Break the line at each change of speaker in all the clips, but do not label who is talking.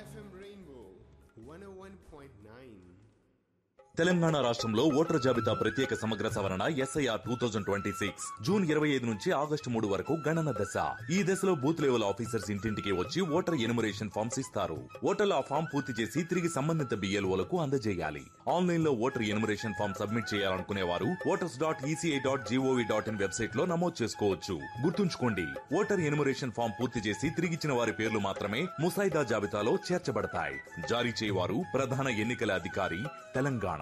FM Rainbow 101.9.
Telangana రాష్ట్రంలో voter జాబితా ప్రత్యేక సమగ్ర సవరణ SIR two thousand twenty six June ఇరవై ఐదు నుంచి ఆగస్టు మూడు వరకు గణన దశ ఈ దశలో బూత్ లెవెల్ ఆఫీసర్స్ ఇంటింటికి వచ్చి ఓటర్ ఎనుమరేషన్ ఫామ్స్ ఇస్తారు ఓటర్లు ఆ ఫామ్ పూర్తి చేసి తిరిగి సంబంధిత బిఎల్ఓలకు అందజేయాలి ఆన్లైన్ లో ఓటర్ ఎనుమరేషన్ ఫామ్ సబ్మిట్ చేయాలనుకునే వారు voters dot ECI dot GOV dot in website లో నమోదు చేసుకోవచ్చు గుర్తుంచుకోండి ఓటర్ ఎనుమరేషన్ ఫామ్ పూర్తి చేసి తిరిగిచ్చిన వారి పేర్లు మాత్రమే ముసాయిదా జాబితాలో చేర్చబడతాయి జారీ చేయవారు ప్రధాన ఎన్నికల అధికారి Telangana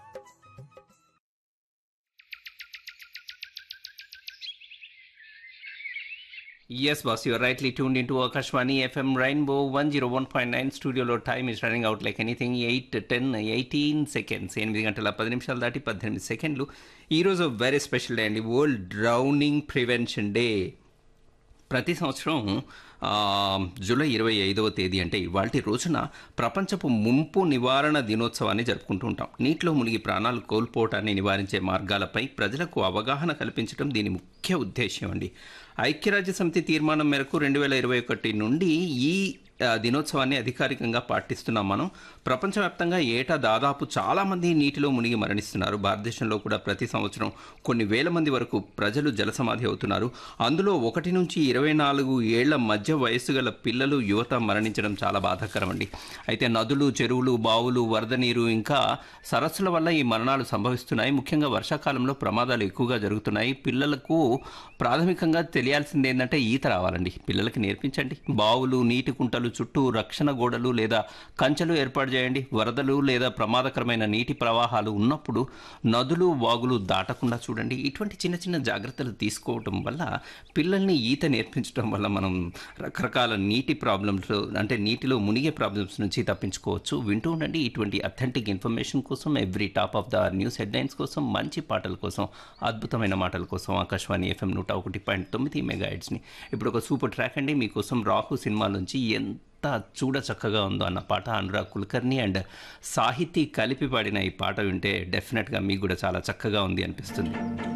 Yes, boss, you are rightly tuned into Akashwani FM Rainbow 101.9 స్టూడియోలో time is running out like anything eight ten eighteen seconds ఎనిమిది గంటల పది నిమిషాలు దాటి పద్దెనిమిది సెకండ్లు ఈరోజు వెరీ స్పెషల్ డే అండి వరల్డ్ డ్రౌనింగ్ ప్రివెన్షన్ డే ప్రతి సంవత్సరం ఆ, జూలై ఇరవై ఐదవ తేదీ అంటే ఇవాళ రోజున ప్రపంచపు ముంపు నివారణ దినోత్సవాన్ని జరుపుకుంటూ ఉంటాం నీటిలో మునిగి ప్రాణాలు కోల్పోవటాన్ని నివారించే మార్గాలపై ప్రజలకు అవగాహన కల్పించడం దీని ముఖ్య ఉద్దేశ్యం అండి ఐక్యరాజ్య సమితి తీర్మానం మేరకు రెండు వేల ఇరవై ఒకటి నుండి ఈ ఆ, దినోత్సవాన్ని అధికారికంగా పాటిస్తున్నాం మనం ప్రపంచవ్యాప్తంగా ఏటా దాదాపు చాలామంది నీటిలో మునిగి మరణిస్తున్నారు భారతదేశంలో కూడా ప్రతి సంవత్సరం కొన్ని వేల మంది వరకు ప్రజలు జలసమాధి అవుతున్నారు అందులో ఒకటి నుంచి ఇరవై నాలుగు ఏళ్ల మధ్య వయస్సు గల పిల్లలు యువత మరణించడం చాలా బాధాకరం అండి అయితే నదులు చెరువులు బావులు వరద నీరు ఇంకా సరస్సుల వల్ల ఈ మరణాలు సంభవిస్తున్నాయి ముఖ్యంగా వర్షాకాలంలో ప్రమాదాలు ఎక్కువగా జరుగుతున్నాయి పిల్లలకు ప్రాథమికంగా తెలియాల్సింది ఏంటంటే ఈత రావాలండి పిల్లలకి నేర్పించండి బావులు నీటి కుంటలు చుట్టూ రక్షణ గోడలు లేదా కంచెలు ఏర్పాటు చేయండి వరదలు లేదా ప్రమాదకరమైన నీటి ప్రవాహాలు ఉన్నప్పుడు నదులు వాగులు దాటకుండా చూడండి ఇటువంటి చిన్న చిన్న జాగ్రత్తలు తీసుకోవటం వల్ల పిల్లల్ని ఈత నేర్పించడం వల్ల మనం రకరకాల నీటి ప్రాబ్లమ్స్ అంటే నీటిలో మునిగే ప్రాబ్లమ్స్ నుంచి తప్పించుకోవచ్చు వింటూ ఉండండి ఇటువంటి అథెంటిక్ ఇన్ఫర్మేషన్ కోసం every top of the news headlines కోసం మంచి పాటల కోసం అద్భుతమైన మాటల కోసం ఆకాశవాణి ఎఫ్ఎం నూట ఒకటి పాయింట్ తొమ్మిది మెగా హెడ్స్ని ఇప్పుడు ఒక సూపర్ ట్రాక్ అండి మీకోసం రాహు సినిమా నుంచి ఎంత చూడ చక్కగా ఉందో అన్న పాట అనురాగ్ కుల్కర్ని అండ్ సాహితీ కలిపి పాడిన ఈ పాట వింటే డెఫినెట్గా మీకు కూడా చాలా చక్కగా ఉంది అనిపిస్తుంది